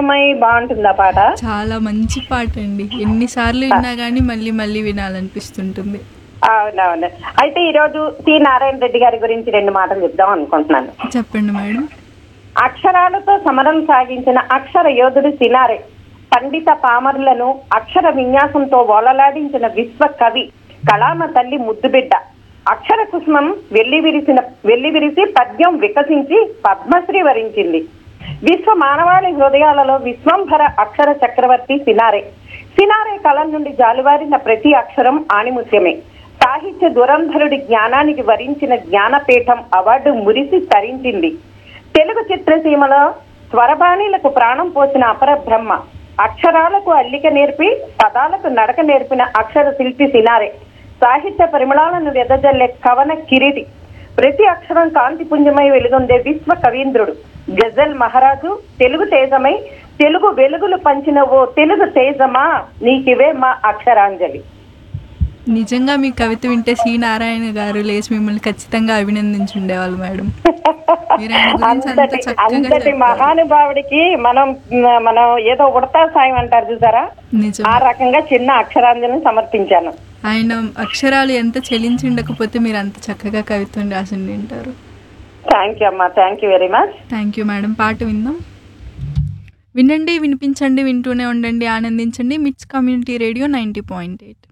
పుంజమై బాగుంటుంది ఆ పాట చాలా మంచి పాట అండి ఎన్నిసార్లు విన్నా కానీ మళ్ళీ మళ్ళీ వినాలనిపిస్తుంటుంది అవునవును అయితే ఈ రోజు సి నారాయణ రెడ్డి గారి గురించి రెండు మాటలు చెప్దాం అనుకుంటున్నాను చెప్పండి మేడం అక్షరాలతో సమరం సాగించిన అక్షర యోధుడు సినారే పండిత పామరులను అక్షర విన్యాసంతో ఓలలాడించిన విశ్వ కవి కళామ తల్లి ముద్దుబిడ్డ అక్షర కుసుమం వెళ్లి విరిసిన వెళ్లి విరిసి పద్యం వికసించి పద్మశ్రీ వరించింది విశ్వ మానవాళి హృదయాలలో విశ్వంభర అక్షర చక్రవర్తి సినారే సినారే కలం నుండి జాలువారిన ప్రతి అక్షరం ఆణిముత్యమే సాహిత్య దురంధరుడి జ్ఞానానికి వరించిన జ్ఞానపీఠం అవార్డు మురిసి తరించింది తెలుగు చిత్రసీమలో స్వరబాణీలకు ప్రాణం పోసిన అపర బ్రహ్మ అక్షరాలకు అల్లిక నేర్పి పదాలకు నడక నేర్పిన అక్షర శిల్పి సినారే సాహిత్య పరిమళాలను వెదజల్లే కవన కిరీటి ప్రతి అక్షరం కాంతి పుంజమై వెలుగొందే విశ్వ కవీంద్రుడు గజల్ మహారాజు తెలుగు తేజమై తెలుగు వెలుగులు పంచిన ఓ తెలుగు తేజమా నీకివే మా అక్షరాంజలి నిజంగా మీ కవిత వింటే సి నారాయణ గారు లేచి మిమ్మల్ని ఖచ్చితంగా అభినందించుండేవాళ్ళు మేడం మీరు ఆయన గురించి అంత అంతటి చక్కగా అంతటి చెప్పారు. మహానుభావుడికి మనం మనం ఏదో ఉడతా సాయం అంటారు చూసారా నిజం ఆ రకంగా చిన్న అక్షరాంజలిని సమర్పించాను ఆయన అక్షరాలు ఎంత చెలించుండకపోతే మీరు అంత చక్కగా కవిత్వం రాసి ఉంటారు థ్యాంక్ యూ అమ్మా thank you very much thank you madam పాట విందాం వినండి వినిపించండి వింటూనే ఉండండి ఆనందించండి MITS community radio ninety point eight